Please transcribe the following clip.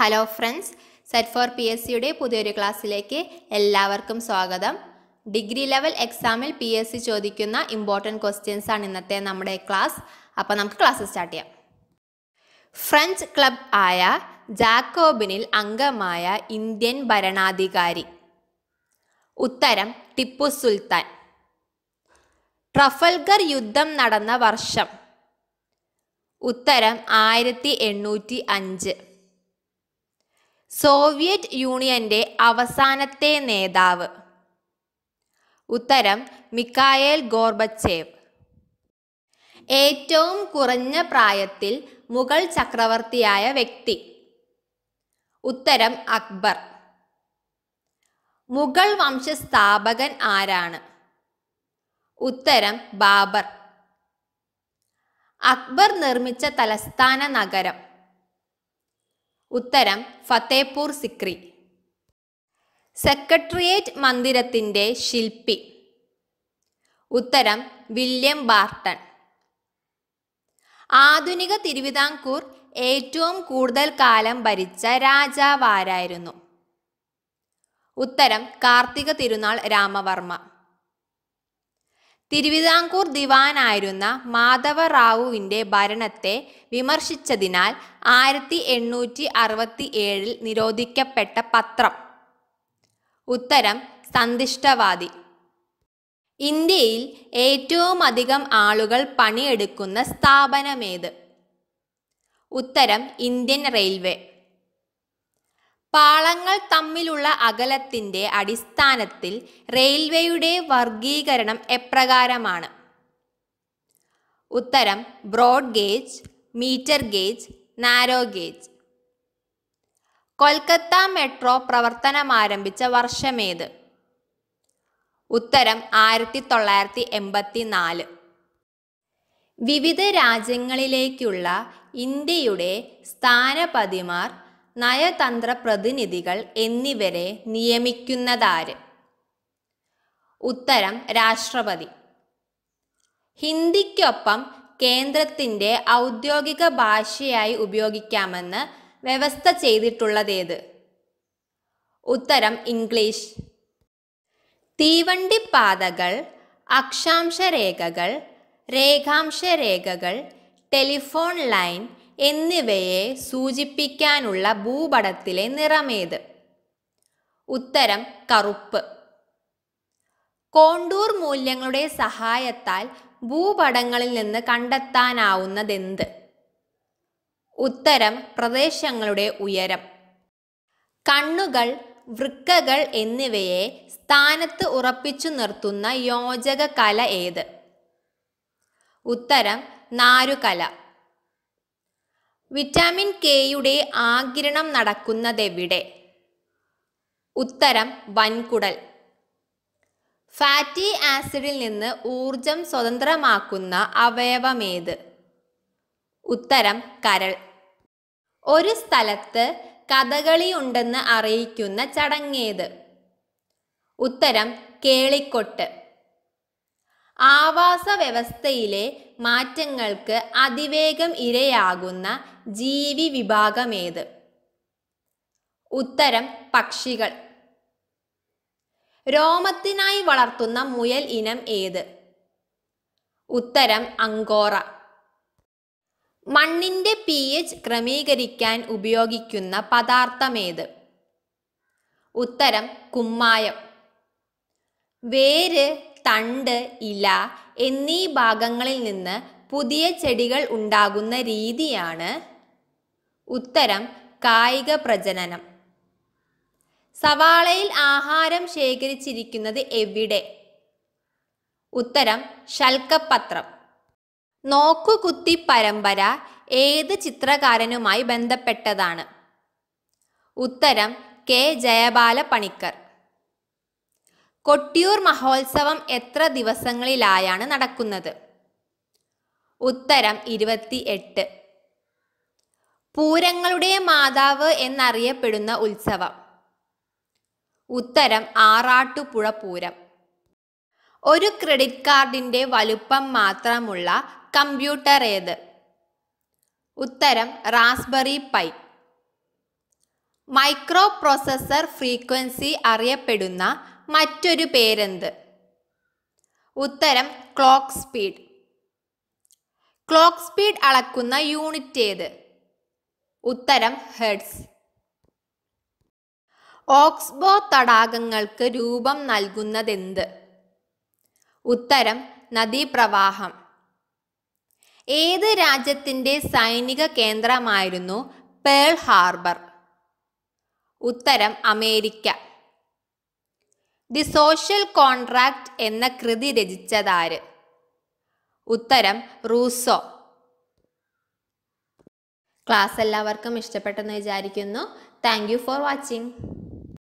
hello friends set for P S സിയുടെ പുതിയൊരു ക്ലാസ്സിലേക്ക് എല്ലാവർക്കും സ്വാഗതം ഡിഗ്രി ലെവൽ എക്സാമിൽ പി എസ് സി ചോദിക്കുന്ന ഇമ്പോർട്ടൻറ്റ് ക്വസ്റ്റ്യൻസ് ആണ് ഇന്നത്തെ നമ്മുടെ ക്ലാസ് അപ്പോൾ നമുക്ക് ക്ലാസ് സ്റ്റാർട്ട് ചെയ്യാം ഫ്രഞ്ച് ക്ലബ് ആയ ജാക്കോബിനിൽ അംഗമായ ഇന്ത്യൻ ഭരണാധികാരി ഉത്തരം ടിപ്പു സുൽത്താൻ ട്രഫൽഗർ യുദ്ധം നടന്ന വർഷം ഉത്തരം ആയിരത്തി എണ്ണൂറ്റി അഞ്ച് സോവിയറ്റ് യൂണിയന്റെ അവസാനത്തെ നേതാവ് ഉത്തരം മിക്കായേൽ ഗോർബച്ചേവ് ഏറ്റവും കുറഞ്ഞ പ്രായത്തിൽ മുഗൾ ചക്രവർത്തിയായ വ്യക്തി ഉത്തരം അക്ബർ മുഗൾ വംശസ്ഥാപകൻ ആരാണ് ഉത്തരം ബാബർ അക്ബർ നിർമ്മിച്ച തലസ്ഥാന നഗരം ഉത്തരം ഫത്തേപൂർ സിക്രി സെക്രട്ടേറിയറ്റ് മന്ദിരത്തിൻ്റെ ശില്പി ഉത്തരം വില്യം ബാർട്ടൺ ആധുനിക തിരുവിതാംകൂർ ഏറ്റവും കൂടുതൽ കാലം ഭരിച്ച രാജാവാരായിരുന്നു ഉത്തരം കാർത്തിക തിരുനാൾ രാമവർമ്മ തിരുവിതാംകൂർ ദിവാനായിരുന്ന മാധവറാവുവിൻ്റെ ഭരണത്തെ വിമർശിച്ചതിനാൽ ആയിരത്തി എണ്ണൂറ്റി അറുപത്തി ഏഴിൽ നിരോധിക്കപ്പെട്ട പത്രം ഉത്തരം സന്തിഷ്ടവാദി ഇന്ത്യയിൽ ഏറ്റവും അധികം ആളുകൾ പണിയെടുക്കുന്ന സ്ഥാപനമേത് ഉത്തരം ഇന്ത്യൻ റെയിൽവേ പാളങ്ങൾ തമ്മിലുള്ള അകലത്തിൻ്റെ അടിസ്ഥാനത്തിൽ റെയിൽവേയുടെ വർഗീകരണം എപ്രകാരമാണ് ഉത്തരം broad gauge metre gauge narrow gauge Kolkata metro പ്രവർത്തനമാരംഭിച്ച വർഷമേത് ഉത്തരം ആയിരത്തി തൊള്ളായിരത്തി എൺപത്തി നാല് വിവിധ രാജ്യങ്ങളിലേക്കുള്ള ഇന്ത്യയുടെ സ്ഥാനപതിമാർ നയതന്ത്ര പ്രതിനിധികൾ എന്നിവരെ നിയമിക്കുന്നതാര് ഉത്തരം രാഷ്ട്രപതി ഹിന്ദിക്കൊപ്പം കേന്ദ്രത്തിൻ്റെ ഔദ്യോഗിക ഭാഷയായി ഉപയോഗിക്കാമെന്ന് വ്യവസ്ഥ ചെയ്തിട്ടുള്ളതേത് ഉത്തരം ഇംഗ്ലീഷ് തീവണ്ടിപ്പാതകൾ അക്ഷാംശ രേഖകൾ രേഖാംശ രേഖകൾ ടെലിഫോൺ ലൈൻ എന്നിവയെ സൂചിപ്പിക്കാനുള്ള ഭൂപടത്തിലെ നിറമേത് ഉത്തരം കറുപ്പ് കോണ്ടൂർ മൂല്യങ്ങളുടെ സഹായത്താൽ ഭൂപടങ്ങളിൽ നിന്ന് കണ്ടെത്താനാവുന്നതെന്ത് ഉത്തരം പ്രദേശങ്ങളുടെ ഉയരം കണ്ണുകൾ വൃക്കകൾ എന്നിവയെ സ്ഥാനത്ത് ഉറപ്പിച്ചു നിർത്തുന്ന യോജക കല ഏത് ഉത്തരം നാരുകല വിറ്റാമിൻ കെയുടെ ആകിരണം നടക്കുന്നതെവിടെ ഉത്തരം വൻകുടൽ ഫാറ്റി ആസിഡിൽ നിന്ന് ഊർജം സ്വതന്ത്രമാക്കുന്ന അവയവമേത് ഉത്തരം കരൾ ഒരു സ്ഥലത്ത് കഥകളി ഉണ്ടെന്ന് അറിയിക്കുന്ന ചടങ്ങേത് ഉത്തരം കേളിക്കൊട്ട് ആവാസ വ്യവസ്ഥയിലെ മാറ്റങ്ങൾക്ക് അതിവേഗം ഇരയാകുന്ന ജീവി വിഭാഗമേത് ഉത്തരം പക്ഷികൾ രോമത്തിനായി വളർത്തുന്ന മുയൽ ഇനം ഏത് ഉത്തരം അങ്കോറ മണ്ണിന്റെ പി എച്ച് ക്രമീകരിക്കാൻ ഉപയോഗിക്കുന്ന പദാർത്ഥമേത് ഉത്തരം കുമ്മായം വേര് തണ്ട് ഇല എന്നീ ഭാഗങ്ങളിൽ നിന്ന് പുതിയ ചെടികൾ ഉണ്ടാകുന്ന രീതിയാണ് ഉത്തരം കായിക പ്രജനനം സവാളയിൽ ആഹാരം ശേഖരിച്ചിരിക്കുന്നത് എവിടെ ഉത്തരം ശൽക്കപത്രം നോക്കുകുത്തി പരമ്പര ഏത് ചിത്രകാരനുമായി ബന്ധപ്പെട്ടതാണ് ഉത്തരം കെ ജയബാല പണിക്കർ കൊട്ടിയൂർ മഹോത്സവം എത്ര ദിവസങ്ങളിലായാണ് നടക്കുന്നത് ഉത്തരം ഇരുപത്തി എട്ട് പൂരങ്ങളുടെ മാതാവ് എന്നറിയപ്പെടുന്ന ഉത്സവം ഉത്തരം ആറാട്ടുപുഴ പൂരം ഒരു ക്രെഡിറ്റ് കാർഡിൻ്റെ വലുപ്പം മാത്രമുള്ള കമ്പ്യൂട്ടർ ഏത് ഉത്തരം raspberry pi microprocessor frequency അറിയപ്പെടുന്ന മറ്റൊരു പേരെന്ത് ഉത്തരം ക്ലോക്ക് സ്പീഡ് ക്ലോക്ക് സ്പീഡ് അളക്കുന്ന യൂണിറ്റ് ഏത് ഉത്തരം ഹെഡ്സ് ഓക്സ്ബോ തടാകങ്ങൾക്ക് രൂപം നൽകുന്നതെന്ത് ഉത്തരം നദീപ്രവാഹം ഏത് രാജ്യത്തിൻ്റെ സൈനിക കേന്ദ്രമായിരുന്നു പേൾ ഹാർബർ ഉത്തരം അമേരിക്ക ദി സോഷ്യൽ കോൺട്രാക്ട് എന്ന കൃതി രചിച്ചതാര് ഉത്തരം റൂസോ ക്ലാസ് എല്ലാവർക്കും ഇഷ്ടപ്പെട്ടെന്ന് വിചാരിക്കുന്നു താങ്ക് യു ഫോർ വാച്ചിങ്